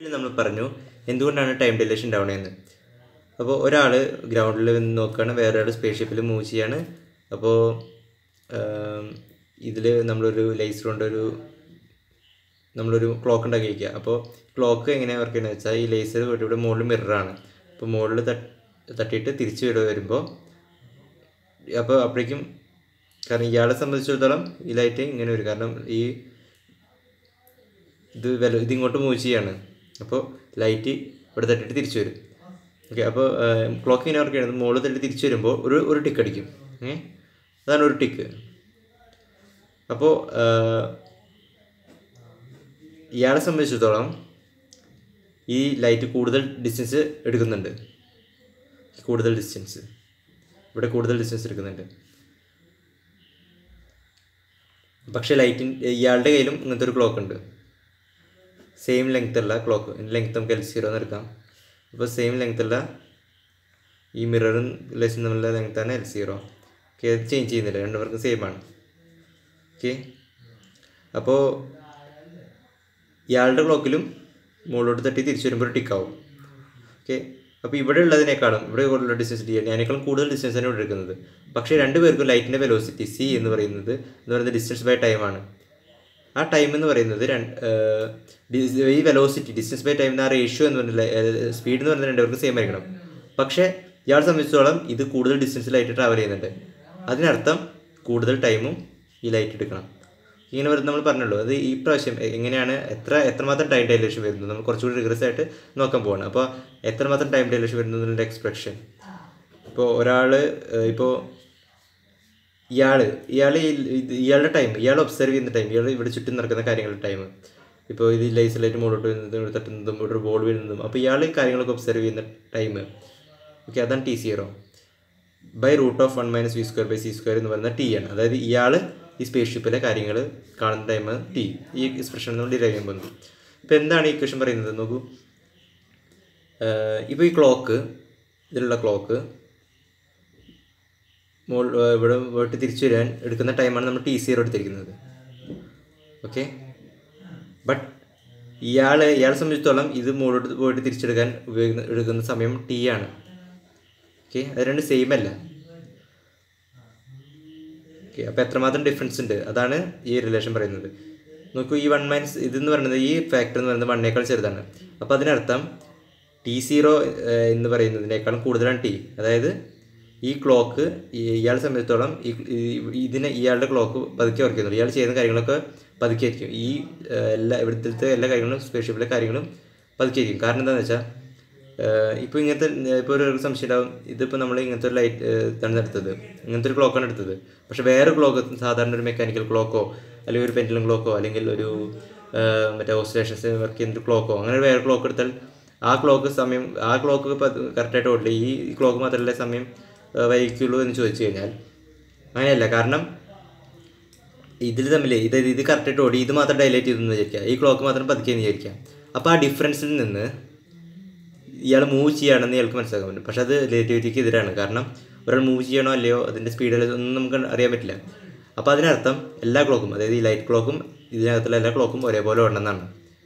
നമ്മൾ പറഞ്ഞു എന്തുകൊണ്ടാണ് ടൈം ഡിലേഷൻ ഉണ്ടാവണതെന്ന് അപ്പോൾ ഒരാൾ ഗ്രൗണ്ടിൽ നിന്ന് നോക്കുകയാണ് വേറെ ഒരാൾ സ്പേസ് ഷിപ്പിൽ മൂവ് ചെയ്യാണ് അപ്പോൾ ഇതിൽ നമ്മളൊരു ലേസർ കൊണ്ട് ഒരു നമ്മളൊരു ക്ലോക്ക് ഉണ്ടാക്കി വയ്ക്കുക അപ്പോൾ ക്ലോക്ക് എങ്ങനെയാണ് വർക്ക് ചെയ്യുന്നത് വെച്ചാൽ ഈ ലേസർ ഇവിടെ മുകളിൽ മിററാണ് അപ്പോൾ മുകളിൽ തട്ടിയിട്ട് തിരിച്ച് വരെ വരുമ്പോൾ അപ്പോൾ അപ്പോഴേക്കും കാരണം ഇയാളെ സംബന്ധിച്ചിടത്തോളം ഈ ലൈറ്റ് ഇങ്ങനെ വരും കാരണം ഈ ഇത് വില ഇതിങ്ങോട്ട് മൂവ് ചെയ്യാണ് അപ്പോൾ ലൈറ്റ് ഇവിടെ തട്ടിയിട്ട് തിരിച്ചു വരും ഓക്കെ അപ്പോൾ ക്ലോക്ക് ഇങ്ങനെ വർക്ക് ചെയ്യുന്നത് മുകളിൽ തട്ടി തിരിച്ചു വരുമ്പോൾ ഒരു ഒരു ടിക്ക് അടിക്കും ഏ അതാണ് ഒരു ടിക്ക് അപ്പോൾ ഇയാളെ സംബന്ധിച്ചിടത്തോളം ഈ ലൈറ്റ് കൂടുതൽ ഡിസ്റ്റൻസ് എടുക്കുന്നുണ്ട് കൂടുതൽ ഡിസ്റ്റൻസ് ഇവിടെ കൂടുതൽ ഡിസ്റ്റൻസ് എടുക്കുന്നുണ്ട് പക്ഷേ ലൈറ്റിൻ ഇയാളുടെ കയ്യിലും ഇങ്ങനത്തെ ഒരു ക്ലോക്ക് ഉണ്ട് സെയിം ലെങ്ത് ഉള്ള ക്ലോക്ക് ലെങ്ത് നമുക്ക് എൽ സീറോ എന്ന് എടുക്കാം അപ്പോൾ സെയിം ലെങ്ത് ഉള്ള ഈ മിററും ലെസും തമ്മിലുള്ള ലെങ്ത്താണ് എൽ സീറോ ഓക്കെ അത് ചേഞ്ച് ചെയ്യുന്നില്ല രണ്ടുപേർക്കും സെയിം ആണ് ഓക്കെ അപ്പോൾ ഇയാളുടെ ക്ലോക്കിലും മുകളിലോട്ട് തട്ടി തിരിച്ചു വരുമ്പോൾ ഒരു ടിക്കാവും ഓക്കെ അപ്പോൾ ഇവിടെ ഉള്ളതിനേക്കാളും ഇവിടെ കൂടുതലുള്ള ഡിസ്റ്റൻസ് ഡി അതിനേക്കാളും കൂടുതൽ ഡിസ്റ്റൻസ് ആണ് ഇവിടെ എടുക്കുന്നത് പക്ഷേ രണ്ടുപേർക്കും ലൈറ്റിൻ്റെ വെലോസിറ്റി സി എന്ന് പറയുന്നത് എന്ന് പറയുന്നത് ഡിസ്റ്റൻസ് ബൈ ടൈമാണ് ആ ടൈം എന്ന് പറയുന്നത് രണ്ട് ഈ വെലോസിറ്റി ഡിസ്റ്റൻസ് ബൈ ടൈം ആ റേഷ്യോ എന്ന് പറഞ്ഞില്ല സ്പീഡ് എന്ന് പറയുന്നത് രണ്ടുപേർക്ക് സെയിം ആയിരിക്കണം പക്ഷേ ഇയാളെ സംബന്ധിച്ചിടത്തോളം ഇത് കൂടുതൽ ഡിസ്റ്റൻസിലായിട്ട് ട്രാവൽ ചെയ്യുന്നുണ്ട് അതിനർത്ഥം കൂടുതൽ ടൈമും ഈ ലൈറ്റ് എടുക്കണം ഇങ്ങനെ വരുന്നത് നമ്മൾ പറഞ്ഞല്ലോ അത് ഈ പ്രാവശ്യം എങ്ങനെയാണ് എത്ര എത്രമാത്രം ടൈം ഡൈലേഷൻ വരുന്നത് നമ്മൾ കുറച്ചുകൂടി റിഗ്രസ് ആയിട്ട് നോക്കാൻ പോവാണ് അപ്പോൾ എത്രമാത്രം ടൈം ഡൈലേഷൻ വരുന്നു എന്നുള്ള എക്സ്പ്രഷൻ ഇപ്പോൾ ഒരാൾ ഇപ്പോൾ ഇയാൾ ഇയാൾ ഇയാളുടെ ടൈം ഇയാൾ ഒബ്സർവ് ചെയ്യുന്ന ടൈം ഇയാൾ ഇവിടെ ചുറ്റും നടക്കുന്ന കാര്യങ്ങളുടെ ടൈം ഇപ്പോൾ ഇത് ലൈസിലായിട്ട് മുകളിലോട്ട് വരുന്നതും ഇവിടെ തട്ടുന്നതും ഇവിടെ ഒരു ബോൾ വീഴുന്നതും അപ്പോൾ ഇയാൾ കാര്യങ്ങളൊക്കെ ഒബ്സർവ് ചെയ്യുന്ന ടൈം ഓക്കെ അതാണ് T zero by root of one minus V square by C square എന്ന് പറയുന്ന ടി ആണ് അതായത് ഇയാൾ ഈ സ്പേസ് ഷിപ്പിലെ കാര്യങ്ങൾ കാണുന്ന ടൈം ടി ഈ എക്സ്പ്രഷൻ നമ്മൾ ഡിറൈവ് ചെയ്യാൻ പോകുന്നത് ഇപ്പോൾ എന്താണ് ഈ ഇക്വേഷൻ പറയുന്നത് നോക്കൂ ഇപ്പോൾ ഈ ക്ലോക്ക് ഇതിലുള്ള ക്ലോക്ക് മോൾ ഇവിടെ പോയിട്ട് തിരിച്ചു വരാൻ എടുക്കുന്ന ടൈമാണ് നമ്മൾ ടി സീറോ എടുത്തിരിക്കുന്നത് ഓക്കെ ബട്ട് ഇയാൾ ഇയാളെ സംബന്ധിച്ചിടത്തോളം ഇത് മുകളിലോട്ട് പോയിട്ട് തിരിച്ചെടുക്കാൻ ഉപയോഗിക്കുന്ന എടുക്കുന്ന സമയം ടി ആണ് ഓക്കെ അത് രണ്ട് സെയിം അല്ല ഓക്കെ അപ്പോൾ എത്രമാത്രം ഡിഫറൻസ് ഉണ്ട് അതാണ് ഈ റിലേഷൻ പറയുന്നത് നോക്കൂ ഈ വൺ മൈനസ് ഇതെന്ന് പറയുന്നത് ഈ ഫാക്ടർ എന്ന് പറയുന്നത് വണ്ണേക്കാൾ ചെറുതാണ് അപ്പോൾ അതിനർത്ഥം ടി സീറോ എന്ന് പറയുന്നതിനേക്കാളും കൂടുതലാണ് ടി അതായത് ഈ ക്ലോക്ക് ഇയാളെ സംബന്ധിച്ചിടത്തോളം ഈ ഇതിനെ ഇയാളുടെ ക്ലോക്ക് പതുക്കെ വർക്ക് ചെയ്യുന്നുള്ളൂ ഇയാൾ ചെയ്യുന്ന കാര്യങ്ങളൊക്കെ പതുക്കെ ആയിരിക്കും ഈ എല്ലാ ഇവിടുത്തെ എല്ലാ കാര്യങ്ങളും സ്പേസ്ഷിപ്പിലെ കാര്യങ്ങളും പതുക്കെ ആയിരിക്കും കാരണം എന്താണെന്ന് വെച്ചാൽ ഇപ്പോൾ ഇങ്ങനത്തെ ഇപ്പോൾ ഒരു സംശയം ഉണ്ടാവും ഇതിപ്പോൾ നമ്മൾ ഇങ്ങനത്തെ ഒരു ലൈറ്റ് ഇതാണ് എടുത്തത് ഇങ്ങനത്തെ ഒരു ക്ലോക്കാണ് എടുത്തത് പക്ഷേ വേറെ ക്ലോക്ക് സാധാരണ ഒരു മെക്കാനിക്കൽ ക്ലോക്കോ അല്ലെങ്കിൽ ഒരു പെൻഡലം ക്ലോക്കോ അല്ലെങ്കിൽ ഒരു മറ്റേ ഓസിലേഷൻസ് വർക്ക് ചെയ്യുന്ന ഒരു ക്ലോക്കോ അങ്ങനെ വേറെ ക്ലോക്ക് എടുത്താൽ ആ ക്ലോക്ക് സമയം ആ ക്ലോക്ക് കറക്റ്റായിട്ട് ഓടില്ല ഈ ക്ലോക്ക് മാത്രമല്ല സമയം വൈകുള്ളൂ എന്ന് ചോദിച്ചു കഴിഞ്ഞാൽ അങ്ങനെയല്ല കാരണം ഇതിൽ തമ്മിൽ ഇത് ഇത് കറക്റ്റായിട്ട് ഓടി ഇത് മാത്രം ഡൈലൈറ്റ് ചെയ്തെന്ന് വിചാരിക്കുക ഈ ക്ലോക്ക് മാത്രം പതുക്കിയെന്ന് വിചാരിക്കുക അപ്പോൾ ആ ഡിഫറൻസിൽ നിന്ന് ഇയാൾ മൂവ് ചെയ്യുകയാണെന്ന് ഇയാൾക്ക് മനസ്സിലാക്കാൻ പറ്റും പക്ഷേ അത് റിലേറ്റിവിറ്റിക്ക് എതിരാണ് കാരണം ഒരാൾ മൂവ് ചെയ്യണോ അല്ലയോ അതിൻ്റെ സ്പീഡിൽ ഒന്നും നമുക്ക് അറിയാൻ പറ്റില്ല അപ്പോൾ അതിനർത്ഥം എല്ലാ ക്ലോക്കും അതായത് ഈ ലൈറ്റ് ക്ലോക്കും ഇതിനകത്തുള്ള എല്ലാ ക്ലോക്കും ഒരേപോലെ ഓടണമെന്നാണ്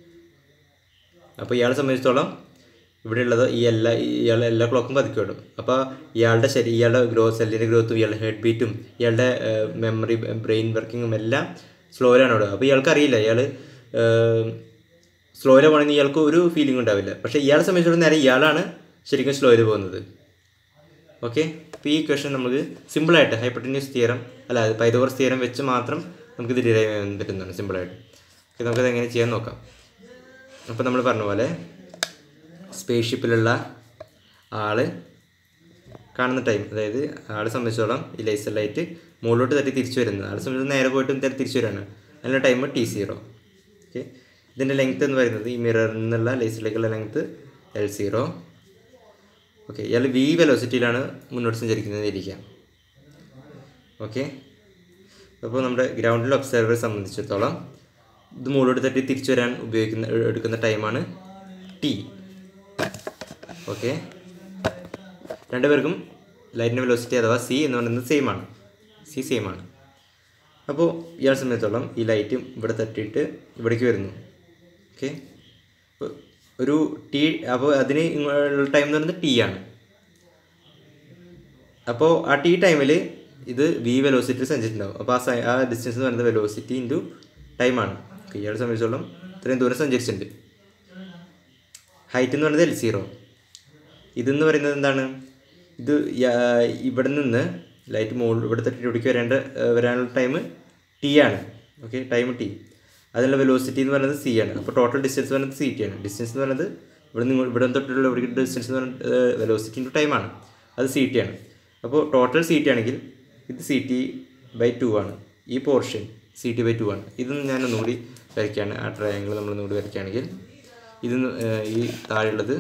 അപ്പോൾ ഇയാളെ സംബന്ധിച്ചിടത്തോളം ഇവിടെയുള്ളത് ഈ എല്ലാ ഇയാളുടെ എല്ലാ ക്ലോക്കും പതുക്കി വിടും അപ്പോൾ ഇയാളുടെ ശരി ഇയാളുടെ ഗ്രോത്ത് സെല്ലിൻ്റെ ഗ്രോത്തും ഇയാളുടെ ഹെഡ് ബീറ്റും ഇയാളുടെ മെമ്മറി ബ്രെയിൻ വർക്കിങ്ങും എല്ലാം സ്ലോയിലാണ് ഇവിടെ അപ്പോൾ ഇയാൾക്ക് അറിയില്ല ഇയാൾ സ്ലോയിൽ പോകണമെങ്കിൽ ഇയാൾക്ക് ഒരു ഫീലിംഗ് ഉണ്ടാവില്ല പക്ഷേ ഇയാളെ സംബന്ധിച്ചിടത്തോളം നേരെ ഇയാളാണ് ശരിക്കും സ്ലോയിൽ പോകുന്നത് ഓക്കെ അപ്പോൾ ഈ ക്വസ്റ്റൻ നമുക്ക് സിമ്പിളായിട്ട് ഹൈപ്പർട്ടന്യൂസ് തിയറം അല്ല പൈതോറസ് തിയറം വെച്ച് മാത്രം നമുക്കിത് ഡിറൈവ് ചെയ്യാൻ പറ്റുന്നതാണ് സിമ്പിളായിട്ട് ഓക്കെ നമുക്കത് എങ്ങനെ ചെയ്യാൻ നോക്കാം അപ്പോൾ നമ്മൾ പറഞ്ഞ പോലെ സ്പേസ് ഷിപ്പിലുള്ള ആൾ കാണുന്ന ടൈം അതായത് ആളെ സംബന്ധിച്ചോളം ഈ ലേസർ ലൈറ്റ് മുകളിലോട്ട് തട്ടി തിരിച്ചു വരുന്നത് ആളെ സംബന്ധിച്ച് നേരെ പോയിട്ട് തട്ടി തിരിച്ചു വരികയാണ് അതിൻ്റെ ടൈം ടി സീറോ ഓക്കെ ഇതിൻ്റെ ലെങ്ത് എന്ന് പറയുന്നത് ഈ മിററിൽ നിന്നുള്ള ലേസറിലേക്കുള്ള ലെങ്ത് എൽ സീറോ ഓക്കെ ഇയാൾ വി വെലോസിറ്റിയിലാണ് മുന്നോട്ട് സഞ്ചരിക്കുന്നത് ഇരിക്കുക ഓക്കെ അപ്പോൾ നമ്മുടെ ഗ്രൗണ്ടിൽ ഒബ്സർവറെ സംബന്ധിച്ചിടത്തോളം ഇത് മുകളിലോട്ട് തട്ടി തിരിച്ചു വരാൻ ഉപയോഗിക്കുന്ന എടുക്കുന്ന ടൈമാണ് ടി ഓക്കെ രണ്ടുപേർക്കും ലൈറ്റിൻ്റെ വെലോസിറ്റി അഥവാ സി എന്ന് പറയുന്നത് സെയിം ആണ് സി സെയിം ആണ് അപ്പോൾ ഇയാളെ സംബന്ധിച്ചിടത്തോളം ഈ ലൈറ്റും ഇവിടെ തട്ടിയിട്ട് ഇവിടേക്ക് വരുന്നു ഓക്കെ ഒരു ടി അപ്പോൾ അതിന് ടൈം എന്ന് പറയുന്നത് ടി ആണ് അപ്പോൾ ആ ടി ടൈമിൽ ഇത് വി വെലോസിറ്റി സഞ്ചരിച്ചിട്ടുണ്ടാവും അപ്പോൾ ആ സൈ ആ ഡിസ്റ്റൻസ് എന്ന് പറയുന്നത് വെലോസിറ്റി ഇൻറ്റു ടൈമാണ് ഇയാളെ സംബന്ധിച്ചോളം ഇത്രയും ദൂരം സഞ്ചരിച്ചിട്ടുണ്ട് ഹൈറ്റ് എന്ന് പറയുന്നത് എൽ സീറോ ഇതെന്ന് പറയുന്നത് എന്താണ് ഇത് യാ- ഇവിടെ നിന്ന് ലൈറ്റ് മുകളിൽ ഇവിടെ തട്ടി ഇവിടേക്ക് വരേണ്ട ഏഹ് വരാനുള്ള ടൈം ടി ആണ് ഓക്കെ ടൈം ടി അതിനുള്ള വെലോസിറ്റി എന്ന് പറയുന്നത് സി ആണ് അപ്പോൾ ടോട്ടൽ ഡിസ്റ്റൻസ് എന്ന് പറയുന്നത് സി ടി ആണ് ഡിസ്റ്റൻസ് എന്ന് പറയുന്നത് ഇവിടെ നിന്ന് ഇവിടെ തൊട്ടുള്ള ഇവിടെ ഡിസ്റ്റൻസ് എന്ന് പറയുന്നത് വെലോസിറ്റി ഇൻറ്റു ടൈമാണ് അത് സി ടി ആണ് അപ്പോൾ ടോട്ടൽ സി ടി ആണെങ്കിൽ ഇത് സി ടി ബൈ ടു ആണ് ഈ portion C T by two ആണ് ഇത് ഞാൻ ഒന്നുകൂടി വരയ്ക്കുകയാണ് ആ ട്രയാങ്കിൾ നമ്മൾ ഒന്നുകൂടി വരയ്ക്കുകയാണെങ്കിൽ ഇത് ഈ താഴെയുള്ളത്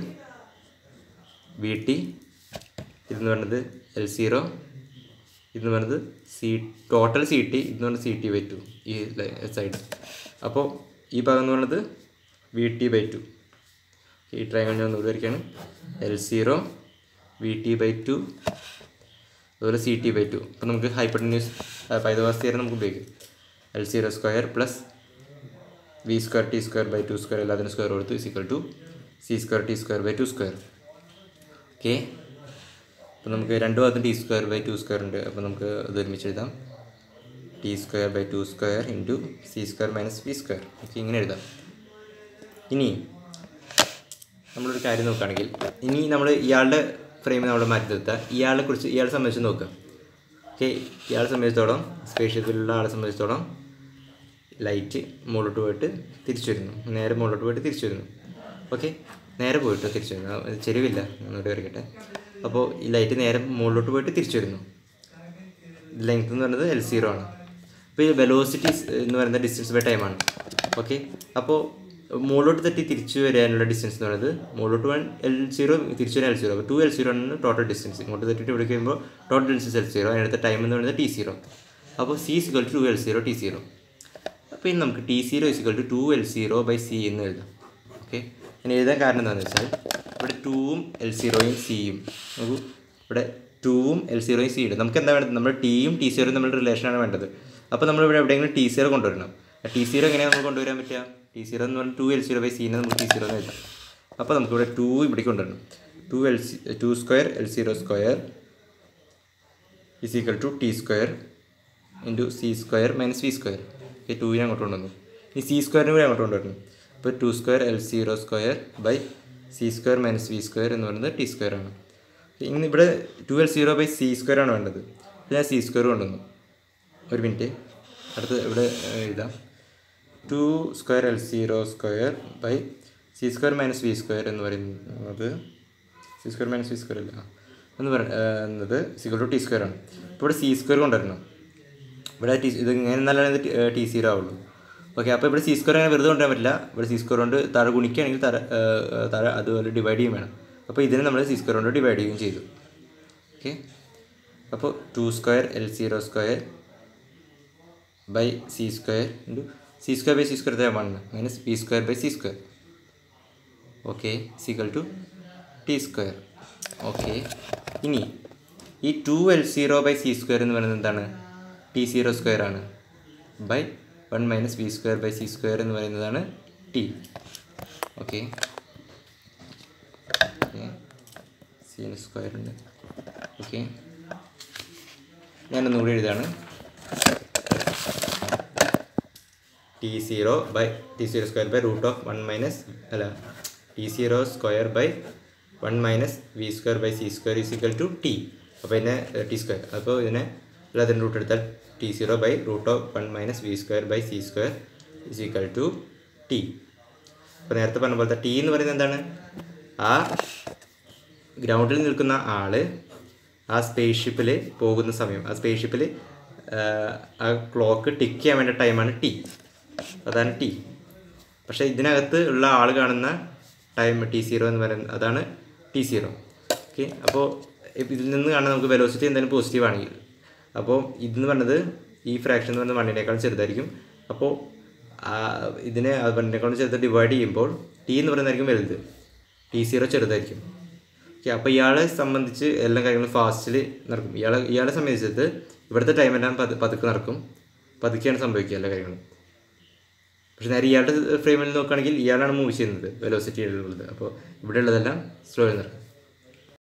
വി ടി ഇതെന്ന് പറയുന്നത് എൽ സീറോ ഇതെന്ന് പറയുന്നത് സി ടോട്ടൽ സി ടി ഇതെന്ന് പറയുന്നത് സി ടി ബൈ ടു ഈ സൈഡ് അപ്പോൾ ഈ ഭാഗം എന്ന് പറയുന്നത് വി ടി ബൈ ടു ഈ ട്രയാങ്കിൾ ഞാൻ ഒന്നുകൂടി വരയ്ക്കുകയാണ് L zero V T by two അതുപോലെ സി ടി ബൈ ടു അപ്പോൾ നമുക്ക് ഹൈപ്പർന്യൂസ് പൈതവാസ് തിയറി നമുക്ക് ഉപയോഗിക്കാം L zero square plus V square T square by two square എല്ലാത്തിനും സ്ക്വയർ കൊടുത്തു is equal to C square T square by two square okay അപ്പോൾ നമുക്ക് രണ്ട് ഭാഗത്തും T square by two square ഉണ്ട് അപ്പോൾ നമുക്ക് അത് ഒരുമിച്ച് എഴുതാം T square by two square into C square minus V square okay ഇങ്ങനെ എഴുതാം ഇനി നമ്മളൊരു കാര്യം നോക്കുകയാണെങ്കിൽ ഇനി നമ്മൾ ഇയാളുടെ ഫ്രെയിമിൽ നമ്മൾ മാറ്റി നിർത്തുക ഇയാളെ കുറിച്ച് ഇയാളെ സംബന്ധിച്ച് നോക്കുക ഓക്കെ ഇയാളെ സംബന്ധിച്ചിടത്തോളം സ്പേഷ്യസിലുള്ള ആളെ സംബന്ധിച്ചിടത്തോളം ലൈറ്റ് മുകളിലോട്ട് പോയിട്ട് തിരിച്ചു വരുന്നു നേരെ മുകളിലോട്ട് പോയിട്ട് തിരിച്ചു വരുന്നു ഓക്കെ നേരെ പോയിട്ട് തിരിച്ചു വരുന്നു അത് ചെരുവില്ല ഒന്നുകൂടി വരയ്ക്കട്ടെ അപ്പോൾ ഈ ലൈറ്റ് നേരെ മുകളിലോട്ട് പോയിട്ട് തിരിച്ചു വരുന്നു ലെങ്ത് എന്ന് പറയുന്നത് എൽ സീറോ ആണ് അപ്പോൾ ഈ വെലോസിറ്റി എന്ന് പറയുന്നത് ഡിസ്റ്റൻസ് ബൈ ടൈമാണ് ഓക്കെ അപ്പോൾ മുകളിലോട്ട് തട്ടി തിരിച്ചു വരാനുള്ള ഡിസ്റ്റൻസ് എന്ന് പറയുന്നത് മുകളിലോട്ട് പോകാൻ എൽ സീറോ തിരിച്ചു വരാൻ എൽ സീറോ അപ്പോൾ ടു എൽ സീറോ ആണ് ടോട്ടൽ ഡിസ്റ്റൻസ് ഇങ്ങോട്ട് തട്ടിയിട്ട് ഇവിടെ വരുമ്പോൾ ടോട്ടൽ ഡിസ്റ്റൻസ് എൽ സീറോ അതിനടുത്ത ടൈം എന്ന് പറയുന്നത് ടി സീറോ അപ്പോൾ C is equal to L zero T zero അപ്പോൾ ഇനി നമുക്ക് T zero is equal to two L zero by C എന്ന് എഴുതാം ഓക്കെ ഞാൻ എഴുതാൻ കാരണം എന്താണെന്ന് വെച്ചാൽ ഇവിടെ ടൂവും എൽ സീറോയും സിയും നോക്കൂ ഇവിടെ ടൂവും എൽ സീറോയും സി ഉണ്ട് നമുക്ക് എന്താ വേണ്ടത് നമ്മൾ ടിയും ടി സീറോയും തമ്മിലുള്ള റിലേഷനാണ് വേണ്ടത് അപ്പോൾ നമ്മൾ ഇവിടെ എവിടെയെങ്കിലും ടി സീറോ കൊണ്ടുവരണം ടി സീറോ എങ്ങനെയാണ് നമുക്ക് കൊണ്ടുവരാൻ പറ്റുക ടി സീറോ എന്ന് പറഞ്ഞാൽ ടു എൽ സീറോ ബൈ സീനെ നമുക്ക് ടി സീറോ എന്ന് എഴുതാം അപ്പോൾ നമുക്കിവിടെ ടു ഇവിടെ കൊണ്ടുവരണം two L C two square L zero square is equal to T square into C square minus V square ഈ ടൂവിനെ അങ്ങോട്ട് കൊണ്ടുവന്നു ഈ സി സ്ക്വയറിന് കൂടി അങ്ങോട്ട് കൊണ്ടുവരണം അപ്പോൾ two square L zero square by C square minus V square എന്ന് പറയുന്നത് ടി സ്ക്വയർ ആണ് ഇനി ഇവിടെ two L zero by C square ആണ് വേണ്ടത് അപ്പോൾ ഞാൻ സി സ്ക്വയർ കൊണ്ടുവന്നു ഒരു മിനിറ്റ് അടുത്ത് ഇവിടെ ഏഹ്, എഴുതാം two square L zero square by C square minus V square എന്ന് പറയുന്നത് C square minus V square അല്ല ആ. എന്ന് പറയുന്നത് സിക്വൽ ടു ടി സ്ക്വയർ ആണ് ഇപ്പോൾ ഇവിടെ സി സ്ക്വയർ കൊണ്ടുവരണം ഇവിടെ ടി ഇത് ഇങ്ങനെ നല്ലതാണ് ടി സീറോ ആവുള്ളൂ ഓക്കെ അപ്പോൾ ഇവിടെ സി സ്ക്വയർ അങ്ങനെ വെറുതെ കൊണ്ടുവരാൻ പറ്റില്ല ഇവിടെ സി സ്ക്വയർ കൊണ്ട് താഴെ ഗുണിക്കുകയാണെങ്കിൽ താഴെ ഏഹ്, താഴെ അതുപോലെ ഡിവൈഡ് ചെയ്യും വേണം അപ്പോൾ ഇതിനെ നമ്മൾ സി സ്ക്വയർ കൊണ്ട് ഡിവൈഡ് ചെയ്യുകയും ചെയ്തു ഓക്കെ അപ്പോൾ two square L zero square by C square into C square by C square തേമാണ് minus B square by C square okay is equal to T square okay ഇനി ഈ two L zero by C square എന്ന് പറയുന്നത് എന്താണ് T zero square ആണ് by one minus B square by C square എന്ന് പറയുന്നതാണ് T okay സീന് square ഉണ്ട് ഓക്കെ ഞാനൊന്നുകൂടി എഴുതാണ് T zero by T zero square by root of one minus അല്ല T zero square by one minus V square by C square is equal to T അപ്പോൾ ഇതിനെ T square അപ്പോൾ ഇതിനെ എല്ലാത്തിൻ്റെ റൂട്ട് എടുത്താൽ T zero by root of one minus V square by C square is equal to T അപ്പോൾ നേരത്തെ പറഞ്ഞ പോലത്തെ ടി എന്ന് പറയുന്നത് എന്താണ് ആ ഗ്രൗണ്ടിൽ നിൽക്കുന്ന ആള് ആ സ്പേസ് ഷിപ്പിൽ പോകുന്ന സമയം ആ സ്പേസ് ഷിപ്പിൽ ആ ക്ലോക്ക് ടിക്ക് ചെയ്യാൻ വേണ്ട ടൈമാണ് ടി അതാണ് ടി പക്ഷേ ഇതിനകത്ത് ഉള്ള ആൾ കാണുന്ന ടൈം ടി സീറോ എന്ന് പറയുന്നത് അതാണ് ടി സീറോ ഓക്കെ അപ്പോൾ ഇതിൽ നിന്ന് കാണാൻ നമുക്ക് വെലോസിറ്റി എന്തായാലും പോസിറ്റീവ് ആണെങ്കിൽ അപ്പോൾ ഇതെന്ന് പറഞ്ഞത് ഈ ഫ്രാക്ഷൻ എന്ന് പറയുന്നത് വണ്ണിനേക്കാൾ ചെറുതായിരിക്കും അപ്പോൾ ഇതിനെ വണ്ണിനേക്കാൾ ചെറുത് ഡിവൈഡ് ചെയ്യുമ്പോൾ ടി എന്ന് പറയുന്നതായിരിക്കും വലുത് ടി സീറോ ചെറുതായിരിക്കും ഓക്കെ അപ്പോൾ ഇയാളെ സംബന്ധിച്ച് എല്ലാ കാര്യങ്ങളും ഫാസ്റ്റിൽ നടക്കും ഇയാളെ ഇയാളെ സംബന്ധിച്ചിട്ട് ഇവിടുത്തെ ടൈം എല്ലാം പതു പതുക്കെ നടക്കും പതുക്കെയാണ് സംഭവിക്കുക എല്ലാ കാര്യങ്ങളും പക്ഷേ നേരെ ഇയാളുടെ ഫ്രെയിമിൽ നോക്കുകയാണെങ്കിൽ ഇയാളാണ് മൂവ് ചെയ്യുന്നത് വെലോസിറ്റി ഉള്ളത് അപ്പോൾ ഇവിടെ ഉള്ളതെല്ലാം സ്ലോ എന്ന് നടക്കും